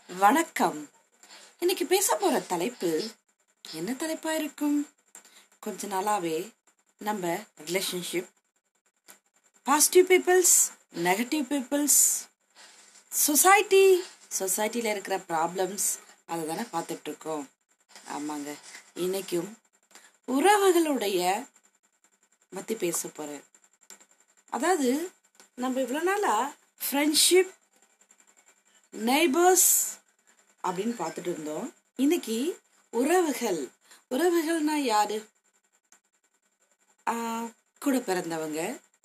வணக்கம் இன்னைக்கு பேச போற தலைப்பு என்ன தலைப்பா இருக்கும் கொஞ்ச நாளாவே நம்ம relationship positive peoples negative peoples society சொசைட்டியில் இருக்கிற ப்ராப்ளம்ஸ் அதை தானே பார்த்துட்டு இருக்கோம் ஆமாங்க இன்னைக்கும் உறவுகளுடைய பற்றி பேச போகிறேன் அதாவது நம்ம இவ்வளோ நாளாக ஃப்ரெண்ட்ஷிப் நெய்பர்ஸ் அப்படின்னு பார்த்துட்டு இருந்தோம் இன்னைக்கு உறவுகள் உறவுகள்னா யாரு ஆஹ், கூட பிறந்தவங்க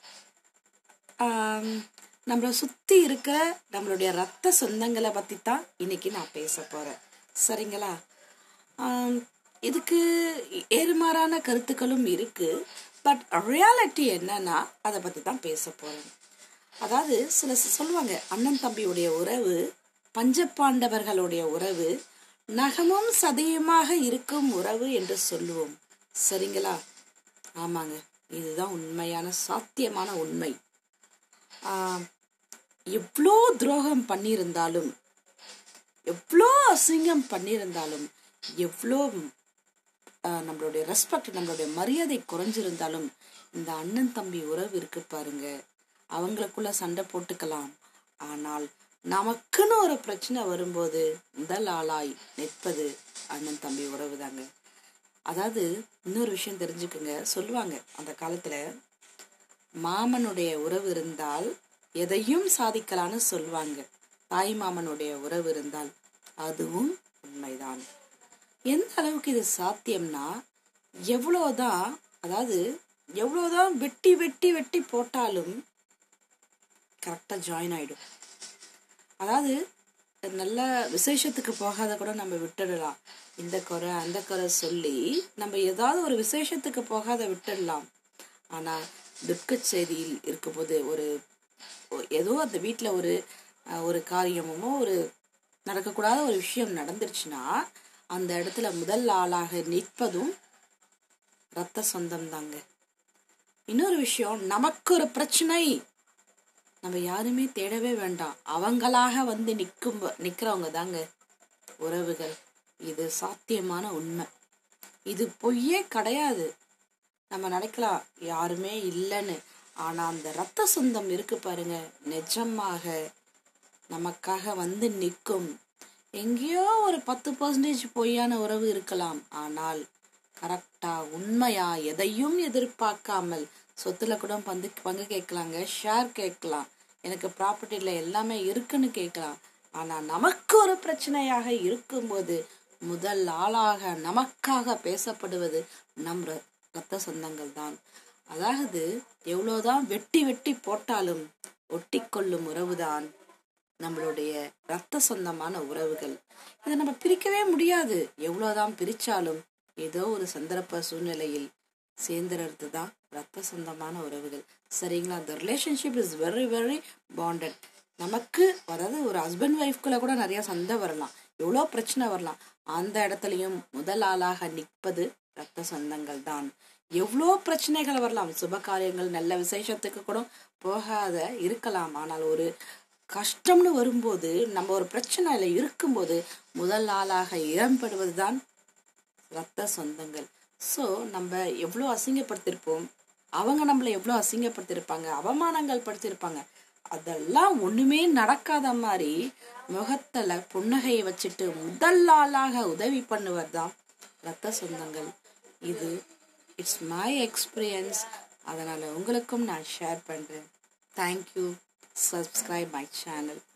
ஆம், நம்மளை சுற்றி இருக்கிற நம்மளுடைய ரத்த சொந்தங்களை பற்றி தான் இன்னைக்கு நான் பேச போகிறேன் சரிங்களா ஆம், இதுக்கு ஏறுமாறான கருத்துக்களும் இருக்கு பட் ரியாலிட்டி என்னன்னா அதை பற்றி தான் பேச போகிறேன் அதாவது சில சொல்லுவாங்க அண்ணன் தம்பியுடைய உறவு பஞ்சபாண்டவர்களுடைய உறவு நகமும் சதையுமாக இருக்கும் உறவு என்று சொல்லுவோம் சரிங்களா ஆமாங்க இதுதான் உண்மையான சாத்தியமான உண்மை ஆஹ், எவ்வளோ துரோகம் பண்ணியிருந்தாலும் எவ்வளோ அசிங்கம் பண்ணியிருந்தாலும் எவ்வளோ ஆஹ், நம்மளுடைய ரெஸ்பெக்ட் நம்மளுடைய மரியாதை குறைஞ்சிருந்தாலும் இந்த அண்ணன் தம்பி உறவு இருக்கு பாருங்க அவங்களுக்குள்ள சண்டை போட்டுக்கலாம் ஆனால் நமக்குன்னு ஒரு பிரச்சனை வரும்போது முதல் ஆளாய் நிற்பது அண்ணன் தம்பி உறவு தாங்க அதாவது இன்னொரு விஷயம் தெரிஞ்சுக்குங்க சொல்லுவாங்க அந்த காலத்துல மாமனுடைய உறவு இருந்தால் எதையும் சாதிக்கலாம்னு சொல்லுவாங்க தாய் மாமனுடைய உறவு இருந்தால் அதுவும் உண்மைதான் எந்த அளவுக்கு இது சாத்தியம்னா எவ்வளோதான் அதாவது எவ்வளோதான் வெட்டி வெட்டி வெட்டி போட்டாலும் கரெக்டாக ஜாயின் ஆயிடும் அதாவது நல்ல விசேஷத்துக்கு போகாத கூட நம்ம விட்டுடலாம் இந்த குறை அந்த குறை சொல்லி நம்ம ஏதாவது ஒரு விசேஷத்துக்கு போகாத விட்டுடலாம் ஆனால் துக்க செய்தியில் இருக்கும்போது ஒரு ஏதோ அந்த வீட்டில் ஒரு அஹ், ஒரு காரியமோ ஒரு நடக்கக்கூடாத ஒரு விஷயம் நடந்துருச்சுன்னா அந்த இடத்துல முதல் ஆளாக நிற்பதும் ரத்த சொந்தம் தாங்க இன்னொரு விஷயம் நமக்கு ஒரு பிரச்சனை நம்ம யாருமே தேடவே வேண்டாம் அவங்களாக வந்து நிற்கும் நிற்கிறவங்க தாங்க உறவுகள் இது சாத்தியமான உண்மை இது பொய்யே கிடையாது நம்ம நினைக்கலாம் யாருமே இல்லைன்னு ஆனா அந்த ரத்த சொந்தம் இருக்கு பாருங்க நிஜமாக நமக்காக வந்து நிற்கும் எங்கேயோ ஒரு பத்து பர்சன்டேஜ் பொய்யான உறவு இருக்கலாம் ஆனால் கரெக்டா உண்மையா எதையும் எதிர்பார்க்காமல் சொத்துல கூட பந்து பங்கு கேட்கலாங்க ஷேர் கேட்கலாம் எனக்கு ப்ராப்பர்ட்டியில் எல்லாமே இருக்குன்னு கேட்கலாம் ஆனா நமக்கு ஒரு பிரச்சனையாக இருக்கும்போது முதல் ஆளாக நமக்காக பேசப்படுவது நம் ர- ரத்த சொந்தங்கள் தான் அதாவது எவ்வளோதான் வெட்டி வெட்டி போட்டாலும் ஒட்டிக்கொள்ளும் உறவுதான் நம்மளுடைய ரத்த சொந்தமான உறவுகள் இதை நம்ம பிரிக்கவே முடியாது எவ்வளோதான் பிரிச்சாலும் ஏதோ ஒரு சந்தர்ப்ப சூழ்நிலையில் சேர்ந்துறது தான் ரத்த சொந்தமான உறவுகள் சரிங்களா அந்த relationship is very very bonded நமக்கு அதாவது ஒரு ஹஸ்பண்ட் ஒய்ஃப்குள்ள கூட நிறைய சண்டை வரலாம் எவ்வளோ பிரச்சனை வரலாம் அந்த இடத்துலையும் முதல் ஆளாக நிற்பது ரத்த சொந்தங்கள் தான் எவ்வளோ பிரச்சனைகள் வரலாம் சுப காரியங்கள் நல்ல விசேஷத்துக்கு கூட போகாத இருக்கலாம் ஆனால் ஒரு கஷ்டம்னு வரும்போது நம்ம ஒரு பிரச்சனையில இருக்கும்போது முதல் ஆளாக இடம்பெறுவது தான் ரத்த சொந்தங்கள் ஸோ நம்ம எவ்வளோ அசிங்கப்படுத்திருப்போம் அவங்க நம்மளை எவ்வளோ அசிங்கப்படுத்திருப்பாங்க அவமானங்கள் படுத்திருப்பாங்க அதெல்லாம் ஒண்ணுமே நடக்காத மாதிரி முகத்துல புன்னகையை வச்சுட்டு முதல் ஆளாக உதவி பண்ணுவது தான் ரத்த சொந்தங்கள் இது இட்ஸ் மை எக்ஸ்பீரியன்ஸ் அதனால உங்களுக்கும் நான் ஷேர் பண்றேன் தேங்க்யூ சப்ஸ்கிரைப் மை சேனல்